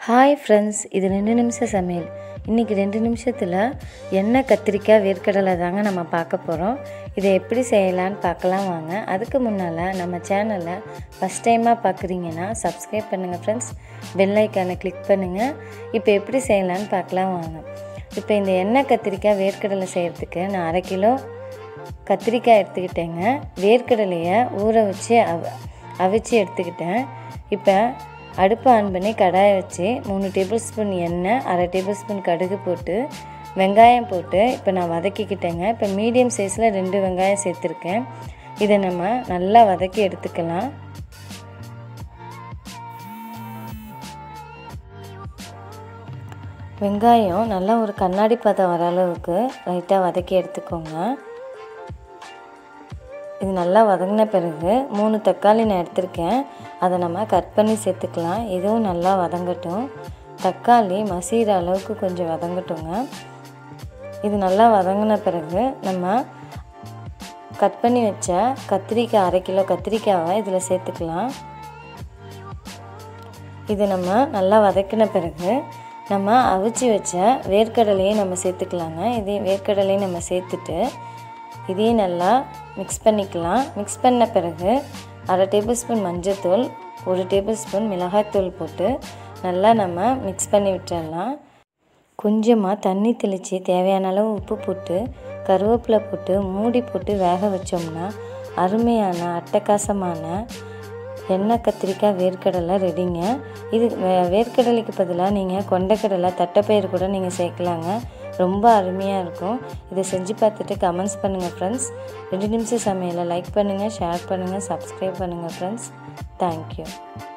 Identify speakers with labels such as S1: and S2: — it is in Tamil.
S1: ஹாய் ஃப்ரெண்ட்ஸ் இது ரெண்டு நிமிஷம் சமையல் இன்றைக்கி ரெண்டு நிமிஷத்தில் எண்ணெய் கத்திரிக்காய் வேர்க்கடலை தாங்க நம்ம பார்க்க போகிறோம் இதை எப்படி செய்யலான்னு பார்க்கலாம் வாங்க அதுக்கு முன்னால் நம்ம சேனலை ஃபஸ்ட் டைமாக பார்க்குறீங்கன்னா சப்ஸ்கிரைப் பண்ணுங்கள் ஃப்ரெண்ட்ஸ் பெல் ஐக்கானை கிளிக் பண்ணுங்கள் இப்போ எப்படி செய்யலான்னு பார்க்கலாம் வாங்க இப்போ இந்த எண்ணெய் கத்திரிக்காய் வேர்க்கடலை செய்கிறதுக்கு நான் அரை கிலோ கத்திரிக்காய் எடுத்துக்கிட்டேங்க வேர்க்கடலையை ஊற வச்சு அவ அவிச்சு எடுத்துக்கிட்டேன் இப்போ அடுப்பை ஆன் பண்ணி கடாயை வச்சு மூணு டேபிள் ஸ்பூன் எண்ணெய் அரை டேபிள் ஸ்பூன் கடுகு போட்டு வெங்காயம் போட்டு இப்போ நான் வதக்கிக்கிட்டேங்க இப்போ மீடியம் சைஸில் ரெண்டு வெங்காயம் சேர்த்துருக்கேன் இதை நம்ம நல்லா வதக்கி எடுத்துக்கலாம் வெங்காயம் நல்லா ஒரு கண்ணாடி பதம் வர அளவுக்கு லைட்டாக வதக்கி எடுத்துக்கோங்க இது நல்லா வதங்கின பிறகு மூணு தக்காளி நான் எடுத்திருக்கேன் அதை நம்ம கட் பண்ணி சேர்த்துக்கலாம் இதுவும் நல்லா வதங்கட்டும் தக்காளி மசிகிற அளவுக்கு கொஞ்சம் வதங்கட்டுங்க இது நல்லா வதங்கின பிறகு நம்ம கட் பண்ணி வச்ச கத்திரிக்காய் அரை கிலோ கத்திரிக்காவை இதில் சேர்த்துக்கலாம் இது நம்ம நல்லா வதக்கின பிறகு நம்ம அவிச்சு வச்ச வேர்க்கடலையும் நம்ம சேர்த்துக்கலாங்க இதே வேர்க்கடலையும் நம்ம சேர்த்துட்டு இதையும் நல்லா மிக்ஸ் பண்ணிக்கலாம் மிக்ஸ் பண்ண பிறகு அரை டேபிள் ஸ்பூன் மஞ்சள்தூள் ஒரு டேபிள் ஸ்பூன் மிளகாய்த்தூள் போட்டு நல்லா நம்ம மிக்ஸ் பண்ணி விட்டுறலாம் கொஞ்சமாக தண்ணி தெளித்து தேவையான அளவு உப்பு போட்டு கருவேப்பிலை போட்டு மூடி போட்டு வேக வச்சோம்னா அருமையான அட்டகாசமான எண்ணெய் கத்திரிக்காய் வேர்க்கடலை ரெடிங்க இது வேர்க்கடலைக்கு பதிலாக நீங்கள் கொண்டைக்கடலை தட்டைப்பயிறு கூட நீங்கள் சேர்க்கலாங்க ரொம்ப அருமையாக இருக்கும் இதை செஞ்சு பார்த்துட்டு கமெண்ட்ஸ் பண்ணுங்கள் ஃப்ரெண்ட்ஸ் ரெண்டு நிமிஷம் சமையலை லைக் பண்ணுங்கள் ஷேர் பண்ணுங்கள் சப்ஸ்கிரைப் பண்ணுங்கள் ஃப்ரெண்ட்ஸ் தேங்க்யூ